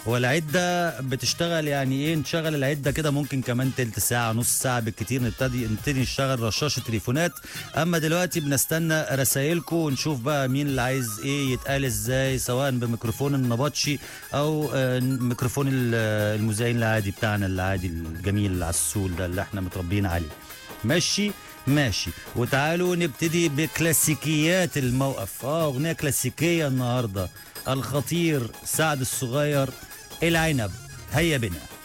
والعده بتشتغل يعني ايه نشغل العده كده ممكن كمان تلت ساعه نص ساعه بالكتير نبتدي نبتدي نشتغل رشاشه تليفونات اما دلوقتي بنستنى رسايلكم ونشوف بقى مين اللي عايز ايه يتقال ازاي سواء بميكروفون النبطشي او آه، ميكروفون ال- المذيعين العادي بتاعنا العادي الجميل العسول ده اللي احنا متربيين عليه ماشي ماشي وتعالوا نبتدي بكلاسيكيات الموقف اه اغنيه كلاسيكيه النهارده الخطير سعد الصغير العنب هيا بنا